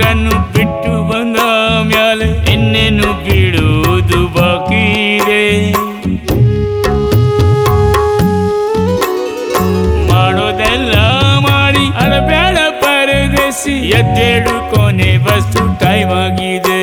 ಊರನ್ನು ಬಿಟ್ಟು ಬಂದ ಮ್ಯಾಲೆ ಇನ್ನೇನು ಬಿಡುವುದು ಬಾಕಿ ಇದೆ ಮಾಡೋದೆಲ್ಲ ಮಾಡಿ ಅಳಬೇಡ ಪರದೇಸಿ ಎದ್ದೇಳು ಕೊನೆ ಬಸ್ಸು ಟೈಮ್ ಆಗಿದೆ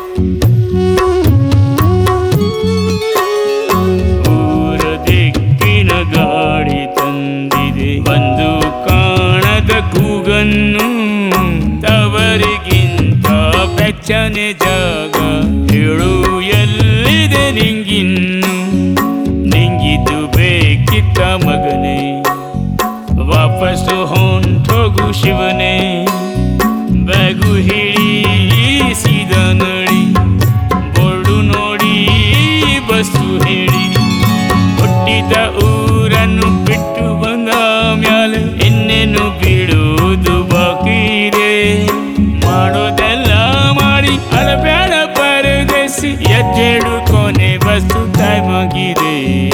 ಊರ ದಿಕ್ಕಿನ ಗಾಡಿ ತಂದಿದೆ ಬಂದು ಕಾಣದ ಕೂಗನ್ನು ತವರಿಗಿಂತ ಬೆಚ್ಚನೆ ಜಾಗ ಹೇಳು ಎಲ್ಲಿದೆ ನಿಂಗಿನ್ನು ನಿಂಗಿದು ಬೇಕಿತ್ತ ಮಗನೇ ವಾಪಸ್ಸು ಹೊಂಟೋಗು ಶಿವನೇ ಬ್ಯಾಗು ಹಿಡಿಸಿದ ನಡಿ ಬೋರ್ಡು ನೋಡಿ ಬಸ್ಸು ಹೇಳಿ ಹುಟ್ಟಿದ ಊರನ್ನು ಬಿಟ್ಟು ಬಂದ ಮ್ಯಾಲೆ ಇನ್ನೇನು ಬಿಡುವುದು ಬಾಕಿ ಇದೆ ಮಾಡೋದೆಲ್ಲ ಮಾಡಿ ಅಳಬೇಡ ಪರದೇಸಿ ಎದ್ದೇಳು ಕೊನೆ ಬಸ್ಸು ಟೈಮ್ ಆಗಿದೆ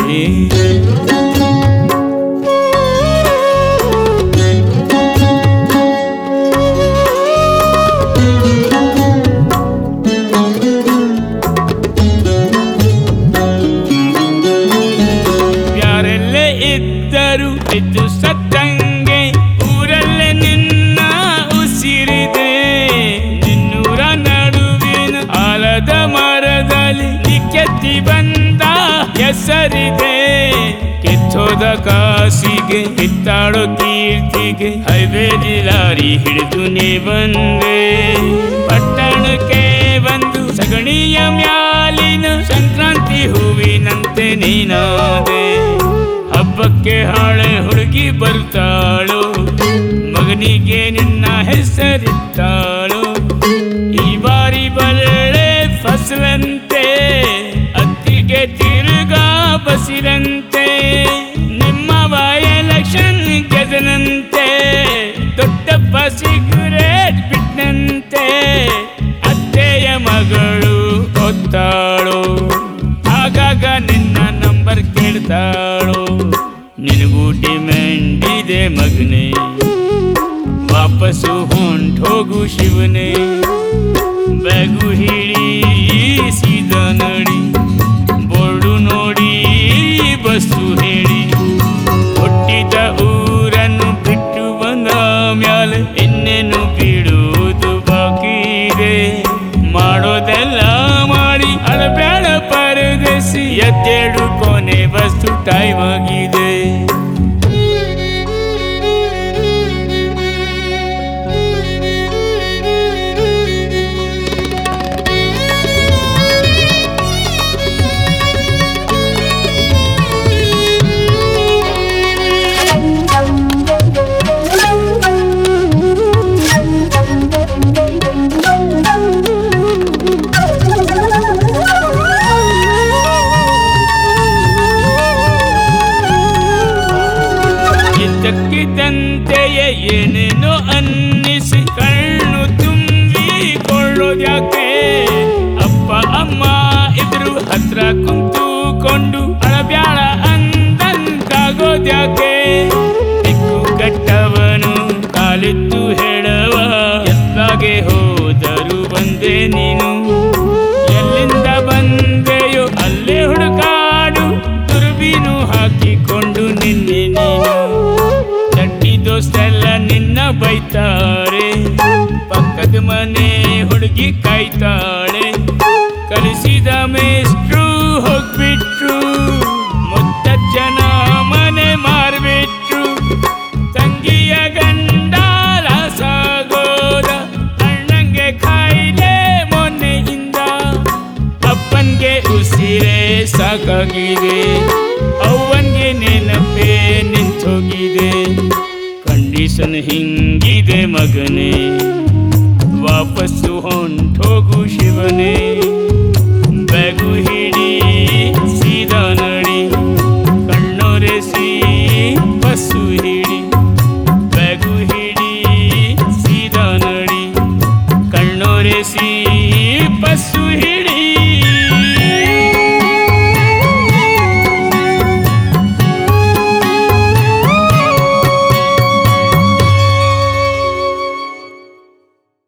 ಯಾರೆಲ್ಲೇ ಇದ್ದರು ಇದ್ದು ಸತ್ತಂಗೆ ಊರಲ್ಲೇ ನಿನ್ನ ಉಸಿರಿದೆ ನಿನ್ನೂರ ನಡುವಿನ ಆಲದ ಮರದಲ್ಲಿ ನೀ ಕೆತ್ತಿ ಬಂದ ಹೆಸರಿದೆ ಕೆತ್ತೋದ ಕಾಸಿಗೆ ಕಿತ್ತಾಡೋ ಕೀರ್ತಿಗೆ ಹೈವೇಲಿ ಲಾರಿ ಹಿಡಿದು ನೀ ಬಂದೆ ಪಟ್ಟಣಕ್ಕೆ ಬಂದು ಸಗಣಿಯ ಮ್ಯಾಲಿನ ಸಂಕ್ರಾಂತಿ ಹೂವಿನಂತೆ ನೀನಾದೆ ಹಬ್ಬಕ್ಕೆ ಹಾಳೆ ಹುಡುಗಿ ಬರ್ತಾಳು ಮಗನಿಗೆ ನಿನ್ನ ಹೆಸರಿತ್ತಾಳು ಈ ಬಾರಿ ಬಳ್ಳೆ ಫಸಲಂತೆ ಅತ್ತಿಗೆ ತಿರುಗಾ ಬಸಿರಂತೆ ನಿಮ್ಮ ಎಲೆಕ್ಷನ್ ಗೆದನಂತೆ ದೊಡ್ಡಪ್ಪ ಸಿಗರೇಟ್ ಬಿಟ್ಟಂತೆ ಅತ್ತೆಯ ಮಗಳು ಒತ್ತಾಳು ಆಗಾಗ ನಿನ್ನ ನಂಬರ್ ಕೇಳ್ತಾಳು ನಿನಗೂ ಡಿಮ್ಯಾಂಡ್ ಇದೆ ಮಗನೇ ವಾಪಸ್ಸು ಹೊಂಟೋಗು ಶಿವನೇ ಬ್ಯಾಗು ಹಿಡಿಸಿದ ನಡಿ ಬೋರ್ಡು ನೋಡಿ ಬಸ್ಸು ಹೇಳಿ ಹುಟ್ಟಿದ ಊರನ್ನು ಬಿಟ್ಟು ಬಂದ ಮ್ಯಾಲೆ ಇನ್ನೇನು ಬಿಡುವುದು ಬಾಕಿ ಇದೆ ಮಾಡೋದೆಲ್ಲ ಮಾಡಿ ಅಳಬೇಡ ಪರದೇಸಿ ಎದ್ದೇಳು ಕೊನೆ ಬಸ್ಸು ಟೈಮ್ ಆಗಿದೆ ಇದ್ದಕ್ಕಿದ್ದಂತೆಯೇ ಏನೇನೋ ಅನ್ನಿಸಿ ಕಣ್ಣು ತುಂಬಿಕೊಳ್ಳೋದ್ಯಾಕೆ ಅಪ್ಪ ಅಮ್ಮ ಇದ್ರು ಹತ್ರ ಕುಂತುಕೊಂಡು ಅಳಬ್ಯಾಳ ಅಂದಂತಾಗೋದ್ಯಾಕೆ ದಿಕ್ಕು ಕಟ್ಟವನು ಕಾಲಿತ್ತು ಹೇಳವ ಎಲ್ಲಾಗೆ ಹೋದರು ಬಂದೆ ನೀನು ಎಲ್ಲಿಂದ ಬಂದೆಯೋ ಅಲ್ಲೇ ಹುಡುಕಾಡು ತುರುಬೀನು ಹಾಕಿಕೊಂಡು ನಿನ್ನೆ ನೀನು ಚಡ್ಡಿ ದೋಸ್ತೆಲ್ಲ ನಿನ್ನ ಬೈತಾರೆ ಪಕ್ಕದ ಮನೆ ಹುಡುಗಿ ಕಾಯ್ತಾಳೆ ಕಲಿಸಿದ ಮೇಷ್ಟ್ರು ಹೋಗ್ಬಿಟ್ರು ಮುತ್ತಜ್ಜನ ಮನೆ ಮಾರ್ಬಿಟ್ರು ತಂಗಿಯ ಗಂಡ ಲಾಸಾಗೋದ ಅಣ್ಣಂಗೆ ಕಾಯಿಲೆ ಮೊನ್ನೆಯಿಂದ ಅಪ್ಪನ್ಗೆ ಉಸಿರೇ ಸಾಕಾಗಿದೆ ಅವ್ವನ್ಗೆ ನೆನಪೇ ನಿಂತೋಗಿದೆ ಕಂಡೀಷನ್ ಹಿಂಗಿದೆ ಮಗನೇ ವಾಪಸ್ಸು ಹೊಂಟೋಗು ಶಿವನೇ